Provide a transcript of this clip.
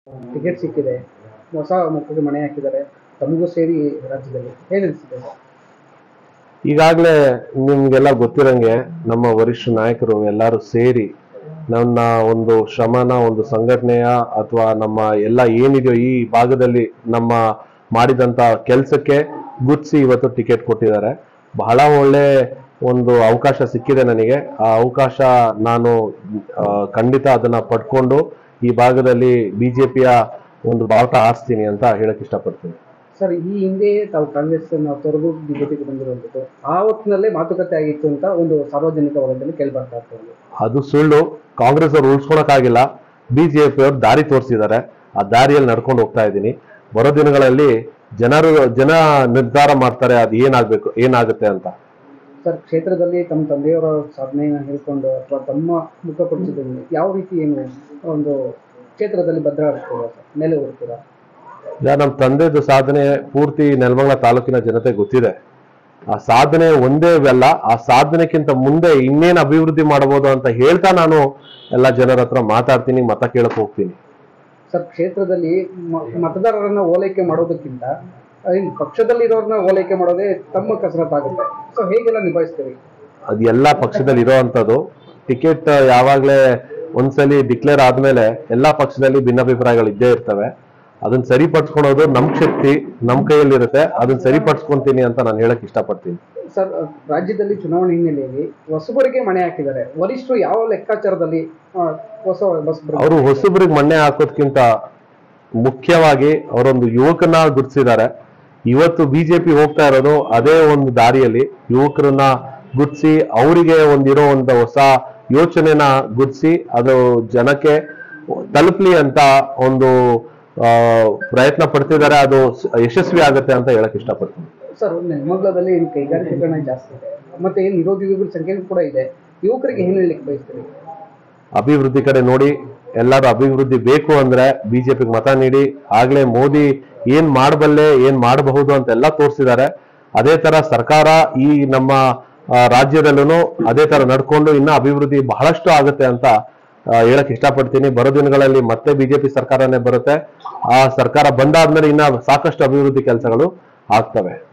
Ticket ಸಿಕ್ಕಿದೆ ಹೊಸ ಮಕ್ಕಳಿಗೆ ಮನೆ ಹಾಕಿದ್ದಾರೆ ತಮಗೂ ಸೇರಿ ರಾಜ್ಯದಲ್ಲಿ ಏನ್ ಅನ್ಸುತ್ತೆ ಸರ್? ಈಗಾಗಲೇ ನಿಮ್ಗೆಲ್ಲ ಗೊತ್ತಿರಂಗೆ ನಮ್ಮ ವರಿಷ್ಠ ನಾಯಕರು ಎಲ್ಲರೂ ಸೇರಿ ನನ್ನ ಒಂದು ಶ್ರಮನ ಒಂದು ಸಂಘಟನೆಯ ಅಥವಾ ನಮ್ಮ ಎಲ್ಲ ಏನಿದೆಯೋ ಈ ಭಾಗದಲ್ಲಿ ನಮ್ಮ ಮಾಡಿದಂತ ಕೆಲಸಕ್ಕೆ ಗುರ್ತಿಸಿ ಇವತ್ತು ಟಿಕೆಟ್ ಕೊಟ್ಟಿದ್ದಾರೆ ಬಹಳ ಒಳ್ಳೆ ಒಂದು ಅವಕಾಶ ಸಿಕ್ಕಿದೆ ನನಗೆ ಆ ಅವಕಾಶ ನಾನು ಆ, ಖಂಡಿತ ಅದನ್ನ ಪಡ್ಕೊಂಡು ಈ ಭಾಗದಲ್ಲಿ ಬಿಜೆಪಿಯ ಒಂದು ಬಾವುಟ ಹಾರಿಸ್ತೀನಿ ಅಂತ ಹೇಳಕ್ ಇಷ್ಟಪಡ್ತೀನಿ ಸರ್ ಈ ಹಿಂದೆ ತಾವು ಕಾಂಗ್ರೆಸ್ ತೊರೆದು ಬಿಜೆಪಿಗೆ ಬಂದಿರುವಂಥದ್ದು ಆ ಹೊತ್ತಿನಲ್ಲೇ ಮಾತುಕತೆ ಆಗಿತ್ತು ಅಂತ ಒಂದು ಸಾರ್ವಜನಿಕ ವಲಯದಲ್ಲಿ ಕೇಳಿ ಬರ್ತಾ ಇರ್ತದೆ ಅದು ಸುಳ್ಳು ಕಾಂಗ್ರೆಸ್ ಅವ್ರು ಉಳಿಸ್ಕೊಳಕ್ಕಾಗಿಲ್ಲ ಬಿಜೆಪಿ ಅವ್ರು ದಾರಿ ತೋರಿಸಿದ್ದಾರೆ ಆ ದಾರಿಯಲ್ಲಿ ನಡ್ಕೊಂಡು ಹೋಗ್ತಾ ಇದ್ದೀನಿ ಬರೋ ದಿನಗಳಲ್ಲಿ ಜನರು ಜನ ನಿರ್ಧಾರ ಮಾಡ್ತಾರೆ ಅದು ಏನಾಗ್ಬೇಕು ಏನಾಗುತ್ತೆ ಅಂತ ಸರ್ ಕ್ಷೇತ್ರದಲ್ಲಿ ತಮ್ಮ ತಂದೆಯವರ ಸಾಧನೆಯನ್ನು ಹೇಳ್ಕೊಂಡು ಅಥವಾ ತಮ್ಮ ಮುಖಪಡಿಸಿದಲ್ಲಿ ಯಾವ ರೀತಿ ಏನು ಒಂದು ಕ್ಷೇತ್ರದಲ್ಲಿ ಭದ್ರ ಆಗ್ತೀರಾ ಸರ್ ಮೇಲೆ ಹೋಗ್ತೀರಾ ಈಗ ನಮ್ಮ ತಂದೆದು ಸಾಧನೆ ಪೂರ್ತಿ ನೆಲಮಂಗಲ ತಾಲೂಕಿನ ಜನತೆ ಗೊತ್ತಿದೆ ಆ ಸಾಧನೆ ಒಂದೇ ಅಲ್ಲ ಆ ಸಾಧನೆಕ್ಕಿಂತ ಮುಂದೆ ಇನ್ನೇನು ಅಭಿವೃದ್ಧಿ ಮಾಡಬಹುದು ಅಂತ ಹೇಳ್ತಾ ನಾನು ಎಲ್ಲ ಜನರ ಹತ್ರ ಮಾತಾಡ್ತೀನಿ ಮತ ಕೇಳಕ್ ಹೋಗ್ತೀನಿ ಸರ್ ಕ್ಷೇತ್ರದಲ್ಲಿ ಮ- ಮತದಾರರನ್ನ ಓಲೈಕೆ ಮಾಡೋದಕ್ಕಿಂತ ಇನ್ ಪಕ್ಷದಲ್ಲಿರೋರನ್ನ ಓಲೈಕೆ ಮಾಡೋದೇ ತಮ್ಮ ಕಸರತ್ತಾಗುತ್ತೆ ಸೊ ಹೇಗೆಲ್ಲ ನಿಭಾಯಿಸ್ತೀರಿ ಅದು ಎಲ್ಲ ಪಕ್ಷದಲ್ಲಿ ಇರೋವಂಥದ್ದು ಟಿಕೆಟ್ ಯಾವಾಗಲೇ ಒಂದ್ಸಲಿ ಡಿಕ್ಲೇರ್ ಆದ್ಮೇಲೆ ಎಲ್ಲಾ ಪಕ್ಷದಲ್ಲಿ ಭಿನ್ನಾಭಿಪ್ರಾಯಗಳು ಇದ್ದೇ ಇರ್ತವೆ ಅದನ್ನ ಸರಿಪಡಿಸ್ಕೊಳೋದು ನಮ್ ಶಕ್ತಿ ನಮ್ ಕೈಯಲ್ಲಿರುತ್ತೆ ಅದನ್ನ ಸರಿಪಡಿಸ್ಕೊಂತೀನಿ ಅಂತ ನಾನು ಹೇಳಕ್ ಇಷ್ಟಪಡ್ತೀನಿ ಸರ್ ರಾಜ್ಯದಲ್ಲಿ ಚುನಾವಣೆ ಹಿನ್ನೆಲೆಯಲ್ಲಿ ಹೊಸಬರಿಗೆ ಮಣೆ ಹಾಕಿದ್ದಾರೆ ವರಿಷ್ಠರು ಯಾವ ಲೆಕ್ಕಾಚಾರದಲ್ಲಿ ಆ, ಹೊಸ ಹೊಸಬರಿಗೆ ಅವರು ಹೊಸಬ್ರಿಗೆ ಮಣ್ಣೆ ಹಾಕೋದ್ಕಿಂತ ಮುಖ್ಯವಾಗಿ ಅವರೊಂದು ಯುವಕನ ಗುರ್ತಿಸಿದ್ದಾರೆ ಇವತ್ತು ಬಿಜೆಪಿ ಹೋಗ್ತಾ ಇರೋದು ಅದೇ ಒಂದು ದಾರಿಯಲ್ಲಿ ಯುವಕರನ್ನ ಗುರ್ತಿಸಿ ಅವರಿಗೆ ಒಂದಿರೋ ಒಂದು ಹೊಸ ಯೋಚನೆನ ಗುರ್ತಿಸಿ ಅದು ಜನಕ್ಕೆ ತಲುಪಲಿ ಅಂತ ಒಂದು ಆ, ಪ್ರಯತ್ನ ಪಡ್ತಿದ್ದಾರೆ ಅದು ಸ- ಯಶಸ್ವಿ ಆಗುತ್ತೆ ಅಂತ ಹೇಳಕ್ ಇಷ್ಟಪಡ್ತೀನಿ ಸರ್ ನೆಲಮಂಗಲದಲ್ಲಿ ಏನು ಕೈಗಾರಿಕೆಗಳನ್ನ ಜಾಸ್ತಿ ಇದೆ ಮತ್ತೆ ಏನು ನಿರುದ್ಯೋಗಿಗಳ ಸಂಖ್ಯೆ ಕೂಡ ಇದೆ ಯುವಕರಿಗೆ ಏನು ಹೇಳಲಿಕ್ಕೆ ಬಯಸ್ತೀರಿ ಅಭಿವೃದ್ಧಿ ಕಡೆ ನೋಡಿ ಎಲ್ಲರೂ ಅಭಿವೃದ್ಧಿ ಬೇಕು ಅಂದ್ರೆ ಬಿಜೆಪಿಗೆ ಮತ ನೀಡಿ ಆಗ್ಲೇ ಮೋದಿ ಏನ್ ಮಾಡಬಲ್ಲೆ ಏನ್ ಮಾಡಬಹುದು ಅಂತೆಲ್ಲ ತೋರಿಸಿದ್ದಾರೆ ಅದೇ ತರ ಸರ್ಕಾರ ಈ ನಮ್ಮ ಆ, ರಾಜ್ಯದಲ್ಲೂ ಅದೇ ತರ ನಡ್ಕೊಂಡು ಇನ್ನ ಅಭಿವೃದ್ಧಿ ಬಹಳಷ್ಟು ಆಗುತ್ತೆ ಅಂತ ಆ, ಹೇಳಕ್ ಇಷ್ಟಪಡ್ತೀನಿ ಬರೋ ದಿನಗಳಲ್ಲಿ ಮತ್ತೆ ಬಿಜೆಪಿ ಸರ್ಕಾರನೇ ಬರುತ್ತೆ ಆ ಸರ್ಕಾರ ಬಂದಾದ್ಮೇಲೆ ಇನ್ನ ಸಾಕಷ್ಟು ಅಭಿವೃದ್ಧಿ ಕೆಲಸಗಳು ಆಗ್ತವೆ